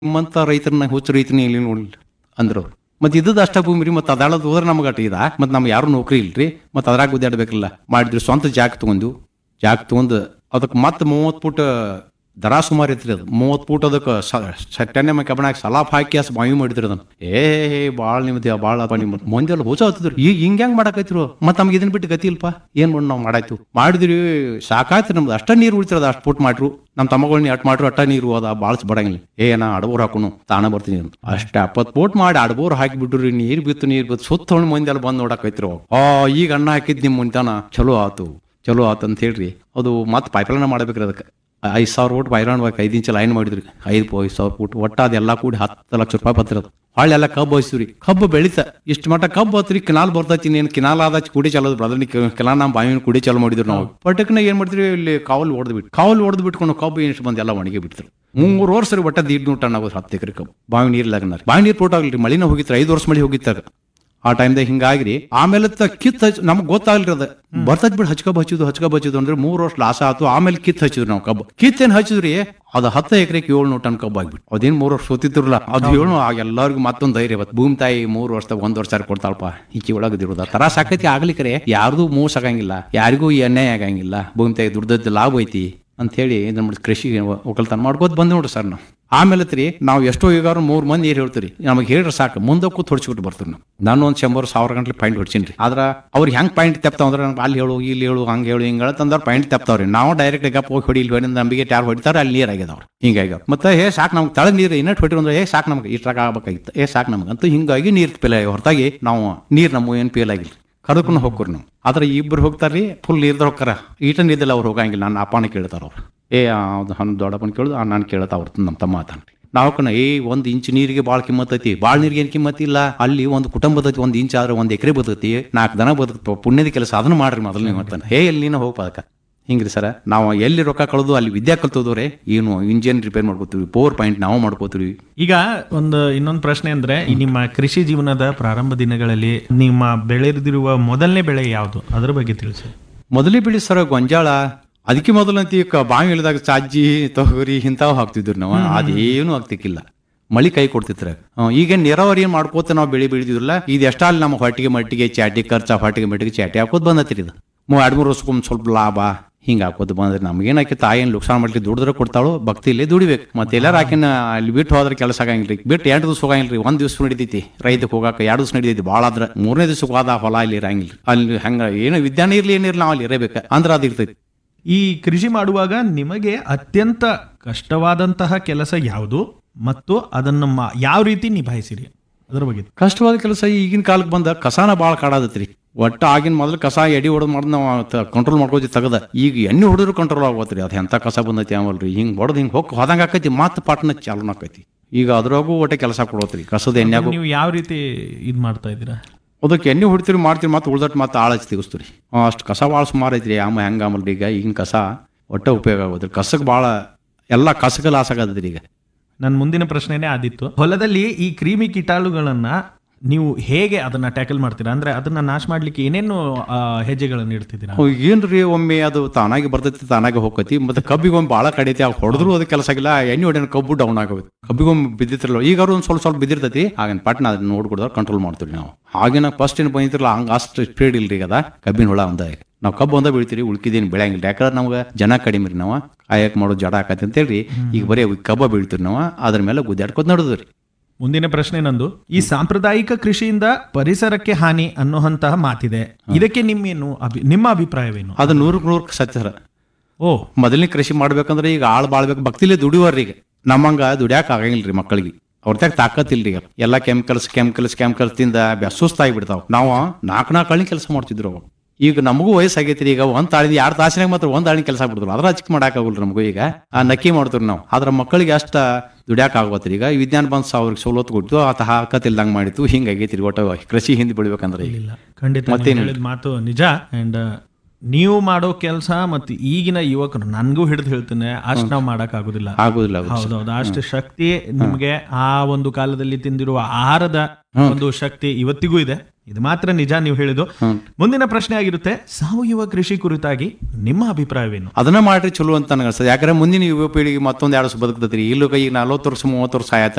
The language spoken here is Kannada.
ನಿಮ್ಮಂತ ರೈತರನ್ನ ಹುಚ್ಚು ರೈತನ ಇಲ್ಲಿ ನೋಡಿಲ್ಲ ಅಂದ್ರು ಅವ್ರು ಮತ್ತೆ ಇದ್ದದ ಅಷ್ಟ ಭೂಮಿ ರೀ ಮತ್ತೆ ಅದಾಳದ್ ಹೋದ್ರೆ ನಮ್ಗೆ ಅಟ ಇದ ಮತ್ತೆ ನಮ್ಗೆ ಯಾರು ನೌಕರಿ ಇಲ್ರಿ ಮತ್ತೆ ಅದ್ರಾಗ ಗುದ್ದಾಡ್ಬೇಕಲ್ಲ ಮಾಡಿದ್ರಿ ಸ್ವಂತ ಜಾಗ ತಗೊಂಡು ಜಾಗ ತಗೊಂಡು ಅದಕ್ಕೆ ಮತ್ತೆ ಮೂವತ್ತು ಫುಟ್ ದರ ಸುಮಾರು ಐತ್ರಿ ಅದು ಮೂವತ್ತು ಫುಟ್ ಅದಕ್ಕೆ ಸಟ್ಟೆಣ್ಣೆ ಮೈ ಕಬ್ಬಣಾಗ ಸಲಾಪ್ ಹಾಕಿ ಅಸ್ ಬಾವಿ ಮಾಡಿದ್ರಿ ಅದನ್ನ ಏ ಭಾಳ ನಿಮ್ದು ಭಾಳ ಅಪ್ಪ ನಿಮ್ಮ ಮಂದಿಯೆಲ್ಲ ಹೋಸ ಹತ್ತಿದ್ರು ಈಗ ಹಿಂಗ್ ಹೆಂಗ್ ಮಾಡಕೈತ್ರು ಮತ್ತೆ ನಮ್ಗೆ ಇದನ್ನ ಬಿಟ್ಟು ಗತಿ ಇಲ್ಪ ಏನ್ ಮಾಡಿ ನಾವು ಮಾಡಾಯ್ತು ಮಾಡಿದ್ರಿ ಸಾಕಾಯ್ತು ನಮ್ದು ಅಷ್ಟ ನೀರು ಉಳಿತಿರೋದು ಅಷ್ಟು ಫುಟ್ ಮಾಡ್ರು ನಮ್ಮ ತಮ್ಮಗಳನ್ನ ಅಟ್ ಮಾಡ್ರು ಅಟ್ಟ ನೀರು ಅದ ಭಾಳ ಬಡಂಗಿಲ್ಲ ಏ ನಾ ಅಡಬೋರ್ ಹಾಕೋನು ತಾನ ಬರ್ತೀನಿ ಅಂತ ಅಷ್ಟ ಎಪ್ಪತ್ತು ಫೋಟ್ ಮಾಡಿ ಅಡಬೋರ್ ಹಾಕಿ ಬಿಡ್ರಿ ನೀರ್ ಬಿತ್ತು ನೀರ್ ಬಿತ್ತು ಸುತ್ತ ಹೊಣ್ ಮಂದಿ ಎಲ್ಲ ಬಂದು ನೋಡಕೈತ್ರು ಆ ಈಗ ಅಣ್ಣ ಹಾಕಿದ್ ನಿಮ್ ಮುಂತಾನ ಚಲೋ ಆತು ಚಲೋ ಆತು ಅಂತ ಹೇಳ್ರಿ ಅದು ಮತ್ತೆ ಪೈಪ್ಲೈನ್ ಮಾಡ್ಬೇಕ್ರಿ ಅದಕ್ಕೆ ಐದು ಸಾವಿರ ಫುಟ್ ಪೈರಾಣ್ ಬೇಕು ಐದು ಇಂಚ್ ಲೈನ್ ಮಾಡಿದ್ರಿ ಐದು ಐದು ಸಾವಿರ ಫುಟ್ ಒಟ್ಟ ಅದೆಲ್ಲ ಕೂಡಿ ಹತ್ತು ಲಕ್ಷ ರೂಪಾಯಿ ಬರ್ತಿರೋದು ಹೊಳ್ಳಿ ಎಲ್ಲ ಕಬ್ಬು ಹಚ್ಚಿವ್ರಿ ಕಬ್ಬು ಬೆಳಿತ ಇಷ್ಟು ಮಟ್ಟ ಕಬ್ಬು ಹತ್ರಿ ಕಿನಾಲ್ ಬರ್ತೈತಿ ನೀನು ಕಿನಾಲ್ ಆದ ಕುಡಿ ಚಲೋದು ಬ್ರದರ್ ಕಿನಾಲ್ ನಮ್ಮ ಬಾವಿನ ಕುಡಿ ಚಲೋ ಮಾಡಿದ್ರು ನಾವು ಪಟಕ್ನ ಏನ್ ಮಾಡ್ತೀವಿ ಇಲ್ಲಿ ಕಾವಲ್ ಹೊಡೆದು ಬಿಟ್ಟು ಕಾವಲ್ ಹೊಡೆದು ಬಿಟ್ಕೊಂಡು ಕಬ್ಬು ಎಷ್ಟು ಬಂದು ಎಲ್ಲ ಒಣಗಿ ಬಿಡ್ತಾರೆ ಮೂರು ವರ್ಷ ರೀ ಒಟ್ಟ ದೀಡ್ ನೂರು ಟನ್ ಆಗೋದು ಹತ್ತು ಎಕರೆ ಕಬ್ಬು ಬಾವಿ ನೀರ್ಲಾಗ ಬಾವಿ ನೀರು ಪೋಟ್ ಆಗ್ಲಿ ಮಳಿನ ಹೋಗಿತ್ತು ಐದು ವರ್ಷ ಮಳಿ ಹೋಗಿತ್ತಾಗ ಆ ಟೈಮ್ದಾಗ ಹಿಂಗಾಗ್ರಿ ಆಮೇಲೆ ತ ಕಿತ್ ಹಚ್ ನಮ್ಗೆ ಗೊತ್ತಾಗ್ಲಿ ಅದ ಬರ್ತೈತ್ ಬಿಡು ಹಚ್ಕಬ್ ಹಚ್ಚಿದ್ದು ಹಚ್ಕಬ್ ಹಚ್ಚಿದ್ದು ಅಂದ್ರೆ ಮೂರು ವರ್ಷ ಲಾಸ ಆತು ಆಮೇಲೆ ಕಿತ್ ಹಚ್ಚಿದ್ರು ನಾವು ಕಬ್ಬು ಕಿತ್ ಏನ್ ಹಚ್ಚಿದ್ರಿ ಅದು ಹತ್ತು ಎಕರೆಗೆ ಏಳ್ನೂರು ಟನ್ ಕಬ್ಬು ಆಗ್ಬಿಟ್ಟು ಅದೇನ್ ಮೂರು ವರ್ಷ ಸೋತಿದ್ರಲ್ಲ ಅದು ಏಳು ಎಲ್ಲರಿಗೂ ಮತ್ತೊಂದು ಧೈರ್ಯ ಇವತ್ತು ಭೂಮಿ ತಾಯಿ ಮೂರು ವರ್ಷದಾಗ ಒಂದ್ ವರ್ಷ ಕೊಡ್ತಾಳಪ್ಪ ಈಚೆ ಒಳಗದಿರೋದ ತರ ಸಾಕೈತಿ ಆಗ್ಲಿಕ್ಕರೆ ಯಾರ್ದು ಮೋಸ ಆಗಂಗಿಲ್ಲ ಯಾರಿಗೂ ಈ ಅನ್ಯಾಯ ಆಗಂಗಿಲ್ಲ ಭೂಮಿ ತಾಯಿ ದುಡ್ದದ್ದು ಲಾಭ ಐತಿ ಅಂತ ಹೇಳಿ ಇದನ್ನ ಮಾಡಿ ಕೃಷಿ ಒಕ್ಕಲ್ತನ ಮಾಡ್ಕೋತ ಬಂದ್ ನೋಡ್ರಿ ಸರ್ ನಾವು ಆಮೇಲೆ ತ್ರಿ ನಾವು ಎಷ್ಟೋ ಈಗಾರು ಮೂರ್ ಮಂದಿ ಏರ್ ಹೇಳ್ತೀರಿ ನಮಗೆ ಹೇಳ್ರಿ ಸಾಕು ಮುಂದೆ ಕೂತ್ ಹೊಡ್ಸ್ಬಿಟ್ಟು ಬರ್ತೀವಿ ನಾವು ನಾನು ಒಂದ್ ಶಂಬರ್ ಸಾವಿರ ಗಂಟ್ಲೆ ಪಾಯಿಂಟ್ ಹೊಡ್ಸೀನಿ ಆದ್ರ ಅವ್ರಿಗೆ ಹೆಂಗ್ ಪಾಯಿಂಟ್ ತೆಪ್ತಾವ ಅಂದ್ರೆ ನಂಗೆ ಅಲ್ಲಿ ಹೇಳು ಇಲ್ಲಿ ಹೇಳು ಹಂಗೆ ಹೇಳು ಹಿಂಗೆ ಹೇಳತ್ತಂದ್ರೆ ಪಾಯಿಂಟ್ ತೆಪ್ತಾವ್ರಿ ನಾವು ಡೈರೆಕ್ಟ್ ಗಪ್ ಹೋಗಿ ಹೊಡಿ ಇಲ್ಲಿ ಹೊಡಿ ನಂಬಿಕೆ ಯಾರು ಹೊಡಿತಾರೆ ಅಲ್ಲಿ ನೀರ್ ಆಗ್ಯದವ್ರು ಹಿಂಗಾಗಿ ಮತ್ತೆ ಹೇ ಸಾಕು ನಮ್ಗೆ ತಳಗ್ ನೀರು ಇನ್ನಟ್ ಹೊಡಿರು ಅಂದ್ರೆ ಹೇ ಸಾಕು ನಮ್ಗೆ ಇಷ್ಟ್ರಾಗ ಆಗ್ಬೇಕಾಗಿತ್ತು ಏ ಸಾಕು ನಮ್ಗೆ ಅಂತೂ ಹಿಂಗಾಗಿ ನೀರ್ ಪೇಲ್ ಆಗಿ ಹೊರತಾಗಿ ನಾವು ನೀರ್ ನಮ್ಮ ಏನು ಪೇಲ್ ಆಗಿಲ್ಲ ಕರ್ಕೊಂಡು ಹೋಗ್ರಿ ನಾವು ಆದ್ರೆ ಇಬ್ರು ಹೋಗ್ತಾರ್ರಿ ಫುಲ್ ನೀರ್ದ ಹೋಗ್ತಾರ ಈಟ ನೀರ್ದಲ್ಲ ಅವ್ರು ಹೋಗಂಗಿಲ್ಲ ನನ್ನ ಅಪ್ಪನ ಕೇಳ್ತಾರ ಅವ್ರು ಏ ಅದು ಹಣ್ಣು ದೊಡ್ಡಪ್ಪನ ಕೇಳುದು ನಾನು ಕೇಳ್ತಾ ಅವ್ರ ನಮ್ಮ ತಮ್ಮ ಆತಾನ್ರಿ ನಾವು ಕಣ ಏ ಒಂದು ಇಂಚ್ ನೀರಿಗೆ ಭಾಳ ಕಿಮ್ಮತ್ ಐತಿ ಭಾಳ ನೀರಿಗೆ ಏನು ಕಿಮ್ಮತ್ ಇಲ್ಲ ಅಲ್ಲಿ ಒಂದು ಕುಟುಂಬ ಬದೈತಿ ಒಂದು ಇಂಚ್ ಆದ್ರೆ ಒಂದು ಎಕರೆ ಬದೈತಿ ನಾಲ್ಕು ದನ ಬದುಕ್ತ ಪುಣ್ಯದ ಕೆಲಸ ಅದನ್ನ ಮಾಡ್ರಿ ಮೊದಲು ನೀವು ಅಂತಾನೆ ಹೇ ಎಲ್ಲಿ ನೀನು ಹೋಗ್ಪ ಅದಕ್ಕೆ ಹಿಂಗ್ರಿ ಸರ ನಾವು ಎಲ್ಲಿ ರೊಕ್ಕ ಕಳೆದು ಅಲ್ಲಿ ವಿದ್ಯಾ ಕಲ್ತೋದ್ರೆ ಏನು ಇಂಜಿನ್ ರಿಪೇರ್ ಮಾಡ್ಕೋತೀವಿ ಪವರ್ ಪಾಯಿಂಟ್ ನಾವು ಮಾಡ್ಕೋತೀವಿ ಈಗ ಒಂದು ಇನ್ನೊಂದು ಪ್ರಶ್ನೆ ಅಂದ್ರೆ ಈ ನಿಮ್ಮ ಕೃಷಿ ಜೀವನದ ಪ್ರಾರಂಭ ದಿನಗಳಲ್ಲಿ ನಿಮ್ಮ ಬೆಳೆದಿರುವ ಮೊದಲನೇ ಬೆಳೆ ಯಾವುದು ಅದ್ರ ಬಗ್ಗೆ ತಿಳಿಸಿ ಮೊದಲೇ ಬೆಳಿ ಸರ ಗೊಂಜಾಳ ಅದಕ್ಕೆ ಮೊದಲಂತ ಈಗ ಬಾವಿ ಇಳಿದಾಗ ಚಾಜ್ಜಿ ತೊಗರಿ ಇಂಥವು ಹಾಕ್ತಿದ್ರು ನಾವು ಅದೇನು ಆಗ್ತಿಕ್ಕಿಲ್ಲ ಮಳಿ ಕೈ ಕೊಡ್ತಿತ್ರ ಈಗ ನೀರಾವರಿ ಏನ್ ಮಾಡ್ಕೋತ ನಾವು ಬೆಳಿ ಬೆಳಿತಿದ್ರಲ್ಲ ಇದು ಎಷ್ಟಾಲ್ ನಮ್ಮ ಹೊಟ್ಟಿಗೆ ಮಟ್ಟಿಗೆ ಚಾಟಿ ಖರ್ಚು ಹೊಟ್ಟಿಗೆ ಮಟ್ಟಿಗೆ ಚಾಟಿ ಹಾಕೋದ್ ಬಂದತ್ರಿ ಇದು ಮೂ ಎರಡ್ ಮೂರು ವರ್ಷಕ್ಕೊಮ್ಮೆ ಸ್ವಲ್ಪ ಲಾಭ ಹಿಂಗ ಹಾಕೋದು ಬಂದ್ರೆ ನಮ್ಗೇನಾಕಿ ತಾಯಿ ಏನು ಲುಕ್ಸಾನ್ ಮಾಡ್ಲಿಕ್ಕೆ ದುಡಿದ್ರೆ ಕೊಡ್ತಾಳು ಭಕ್ತಿಲಿ ದುಡಿಬೇಕು ಮತ್ತೆ ಎಲ್ಲಾರ ಆಕಿನ ಅಲ್ಲಿ ಬಿಟ್ಟು ಹೋದ್ರೆ ಕೆಲಸ ಆಗಂಗಿಲ್ರಿ ಬಿಟ್ಟು ಎರಡು ದಿವಸ ಹೋಗಂಗಿಲ್ರಿ ಒಂದ್ ದಿವಸ ನಡಿತೈತಿ ರೈತಕ್ಕೆ ಹೋಗಾಕ ಎರಡು ದಿವಸ ನಡಿತೈತಿ ಭಾಳ ಆದ್ರ ಮೂರನೇ ದಿವಸಕ್ಕೆ ಹೋದ ಹೊಲ ಇಲ್ಲಿ ಇರಂಗಿಲ್ಲ ಅಲ್ಲಿ ಹಂಗ ಏನು ವಿಜ್ಞಾನ ಇರ್ಲಿ ಏನಿರ್ಲಿ ನಾವು ಅಲ್ಲಿ ಇರಬೇಕು ಅಂದ್ರೆ ಅದು ಇರ್ತೈತಿ ಈ ಕೃಷಿ ಮಾಡುವಾಗ ನಿಮಗೆ ಅತ್ಯಂತ ಕಷ್ಟವಾದಂತಹ ಕೆಲಸ ಯಾವುದು ಮತ್ತು ಅದನ್ನು ಮಾ- ಯಾವ ರೀತಿ ನಿಭಾಯಿಸಿರಿ ಅದ್ರ ಬಗ್ಗೆ ಕಷ್ಟವಾದ ಕೆಲಸ ಈಗಿನ ಕಾಲಕ್ಕೆ ಬಂದ ಕಸಾನ ಭಾಳ ಕಾಡಾದತ್ರಿ ಒಟ್ಟ ಆಗಿನ ಮೊದಲು ಕಸ ಎಡಿ ಹೊಡೆದ್ ಮಾಡಿ ನಾವು ಕಂಟ್ರೋಲ್ ಮಾಡ್ಕೋತಿ ತಗದ ಈಗ ಎಣ್ಣೆ ಹೊಡೆದ್ರು ಕಂಟ್ರೋಲ್ ಆಗೋತ್ರಿ ಅದು ಎಂತ ಕಸ ಬಂದೈತಿ ಆಮಲ್ರಿ ಹಿಂಗ್ ಹೊಡೆದ್ ಹಿಂಗ್ ಹೋಗಿ ಹೋದಂಗ ಆಕೈತಿ ಮತ್ತೆ ಪಾಟ್ನ ಚಾಲೂ ಆಕೈತಿ ಈಗ ಅದ್ರಾಗೂ ಒಟ್ಟೆ ಕೆಲಸ ಕೊಡೋತ್ರಿ ಕಸದ ಎಣ್ಣೆಗೂ ನೀವು ಯಾವ ರೀತಿ ಇದ್ ಮಾಡ್ತಾ ಇದ್ದೀರಾ ಅದಕ್ಕೆ ಎಣ್ಣೆ ಹೊಡಿತೀರಿ ಮಾಡ್ತೀರಿ ಮತ್ತೆ ಉಳ್ದಟ್ ಮತ್ತೆ ಆಳ ಹಚ್ಚಿ ತೆಗಿಸ್ತೀರಿ ಅಷ್ಟು ಕಸ ಭಾಳ ಸುಮಾರು ಐತ್ರಿ ಆಮ ಹೆಂಗ ಆಮಲ್ರಿ ಈಗ ಈಗಿನ ಕಸ ಒಟ್ಟ ಉಪಯೋಗ ಆಗೋದ್ರಿ ಕಸಕ್ಕೆ ಭಾಳ ಎಲ್ಲ ಕಸಕ್ಕೆ ಲಾಸ್ ಆಗದ್ರಿ ಈಗ ನನ್ನ ಮುಂದಿನ ಪ್ರಶ್ನೆನೇ ಆದಿತ್ತು ಹೊಲದಲ್ಲಿ ಈ ಕ್ರಿಮಿ ಕೀಟಾಣುಗಳನ್ನ ನೀವು ಹೇಗೆ ಅದನ್ನ ಟ್ಯಾಕಲ್ ಮಾಡ್ತೀರಾ ಅಂದ್ರೆ ಅದನ್ನ ನಾಶ ಮಾಡ್ಲಿಕ್ಕೆ ಏನೇನು ಆ, ಹೆಜ್ಜೆಗಳನ್ನು ಇಡ್ತಿದ್ದೀರಾ ಅವ್ ಏನ್ರಿ ಒಮ್ಮೆ ಅದು ತಾನಾಗಿ ಬರ್ತೈತಿ ತಾನಾಗಿ ಹೋಗತಿ ಮತ್ತೆ ಕಬ್ಬಿಗೊಮ್ಮೆ ಭಾಳ ಕಡಿತಿ ಆಗ ಹೊಡೆದ್ರು ಅದು ಕೆಲಸ ಆಗಿಲ್ಲ ಎಣ್ಣೆ ಹೊಡೆನ ಕಬ್ಬು ಡೌನ್ ಆಗೋದು ಕಬ್ಬಿಗೊಮ್ಮೆ ಬಿದ್ದಿತ್ರಲ್ಲ ಈಗ ಅವ್ರು ಒಂದು ಸ್ವಲ್ಪ ಸ್ವಲ್ಪ ಬಿದ್ದಿರ್ತೈತಿ ಆಗಿನ ಪಟ್ನ ಅದನ್ನ ನೋಡ್ಕೊಡ್ದಾಗ ಕಂಟ್ರೋಲ್ ಮಾಡ್ತೀವಿ ನಾವು ಆಗಿನ ಫಸ್ಟ್ ಏನು ಬಂದಿತ್ರಲ್ಲ ಹಂಗ ಅಷ್ಟು ಸ್ಪೀಡ್ ಇಲ್ರಿ ಈಗ ಅದ ಕಬ್ಬಿನ ಹುಳ ಒಂದ ನಾವು ಕಬ್ಬು ಒಂದ ಬೀಳ್ತೀರಿ ಉಳ್ಕಿದೇನು ಬೆಳೆಯಂಗಿಲ್ಲ ಯಾಕಂದ್ರೆ ನಮ್ಗೆ ಜನ ಕಡಿಮೆ ರೀ ನಾವು ಕಾಯಕ್ ಮಾಡೋ ಜಡ ಆಕತಿ ಅಂತ ಹೇಳಿ ಈಗ ಬರೀ ಕಬ್ಬ ಬೀಳ್ತೀರಿ ನಾವು ಅದ್ರ ಮೇಲೆ ಗುದ್ದಾಡ್ಕೊತ ನಡೆದ್ರಿ ಮುಂದಿನ ಪ್ರಶ್ನೆ ನಂದು ಈ ಸಾಂಪ್ರದಾಯಿಕ ಕೃಷಿಯಿಂದ ಪರಿಸರಕ್ಕೆ ಹಾನಿ ಅನ್ನುವಂತಹ ಮಾತಿದೆ ಇದಕ್ಕೆ ನಿಮ್ಮೇನು ಅಭಿ ನಿಮ್ಮ ಅಭಿಪ್ರಾಯವೇನು ಅದು ನೂರಕ್ಕೆ ನೂರು ಸತ್ಯ ಸರ್ ಓ ಮೊದಲನೇ ಕೃಷಿ ಮಾಡ್ಬೇಕಂದ್ರೆ ಈಗ ಆಳ್ ಬಾಳ್ಬೇಕು ಭಕ್ತಿಲೇ ದುಡಿಯೋರ್ರಿ ಈಗ ನಮ್ಮಂಗ ದುಡ್ಯಾಕ ಆಗಂಗಿಲ್ರಿ ಮಕ್ಕಳಿಗೆ ಅವ್ರದಾಗ ತಾಕತ್ ಇಲ್ರಿ ಈಗ ಎಲ್ಲ ಕೆಮಿಕಲ್ಸ್ ಕೆಮಿಕಲ್ಸ್ ಕೆಮಿಕಲ್ಸ್ ತಿಂದ ಬ್ಯಾ- ಸುಸ್ತಾಗಿ ಬಿಡ್ತಾವ ನಾವು ನಾಲ್ಕು ನಾಲ್ಕು ಹಳ್ಳಿ ಕೆಲಸ ಮಾಡ್ತಿದ್ರು ಅವಾಗ ಈಗ ನಮಗೂ ವಯಸ್ಸಾಗೈತ್ರಿ ಈಗ ಒಂದ್ ತಾಳಿ ಎರಡು ತಾಸಿನಾಗ ಮಾತ್ರ ಒಂದ್ ತಾಳಿ ಕೆಲಸ ಬಿಡ್ತಾರೆ ಅದ್ರ ಹಚ್ಚಿಕ್ ಮಾಡಾಕಾಗಲ್ರಿ ನಮಗೂ ಈಗ ಆ ನಕ್ಕಿ ಮಾಡ್ತೀವಿ ನಾವು ಆದ್ರ ಮಕ್ಕಳಿಗೆ ಅಷ್ಟ ದುಡ್ಯಾಕ ಆಗೋತ್ರಿ ಈಗ ಈ ವಿಜ್ಞಾನ ಬಂದ್ ಅವ್ರಿಗೆ ಸವಲತ್ತು ಕೊಟ್ಟು ಆತ ಹಾಕತಿಲ್ದಂಗ್ ಮಾಡಿತ್ತು ಹಿಂಗಾಗೈತ್ರಿ ಒಟ್ಟು ಕೃಷಿ ಹಿಂದೆ ಬೆಳಿಬೇಕಂದ್ರೆ ಈಗ ಇಲ್ಲ ಖಂಡಿತ ನೀವು ಹೇಳಿದ ಮಾತು ನಿಜ ಅಂಡ್ ನೀವು ಮಾಡೋ ಕೆಲಸ ಮತ್ತು ಈಗಿನ ಯುವಕರು ನನ್ಗೂ ಹಿಡಿದು ಹೇಳ್ತೇನೆ ಅಷ್ಟು ನಾವು ಮಾಡಕ್ ಆಗುದಿಲ್ಲ ಆಗೋದಿಲ್ಲ ಆಗೋದಿಲ್ಲ. ಹೌದೌದು ಅಷ್ಟು ಶಕ್ತಿ ನಿಮ್ಗೆ ಆ ಒಂದು ಕಾಲದಲ್ಲಿ ತಿಂದಿರುವ ಆಹಾರದ ಒಂದು ಶಕ್ತಿ ಇವತ್ತಿಗೂ ಇದೆ ಇದು ಮಾತ್ರ ನಿಜ ನೀವು ಹೇಳಿದ್ದು ಮುಂದಿನ ಪ್ರಶ್ನೆ ಆಗಿರುತ್ತೆ ಸಾವಯವ ಕೃಷಿ ಕುರಿತಾಗಿ ನಿಮ್ಮ ಅಭಿಪ್ರಾಯವೇನು ಅದನ್ನ ಮಾಡ್ರಿ ಚಲೋ ಅಂತ ನನಗೆ ಅನ್ಸ್ತದೆ ಯಾಕಂದ್ರೆ ಮುಂದಿನ ಯುವ ಪೀಳಿಗೆ ಮತ್ತೊಂದು ಎರಡು ವರ್ಷ ಬದುಕ್ತೈತ್ರಿ ಇಲ್ಲೂ ಈಗ ನಲ್ವತ್ತು ವರ್ಷ ಮೂವತ್ತು ವರ್ಷ ಆಯ್ತು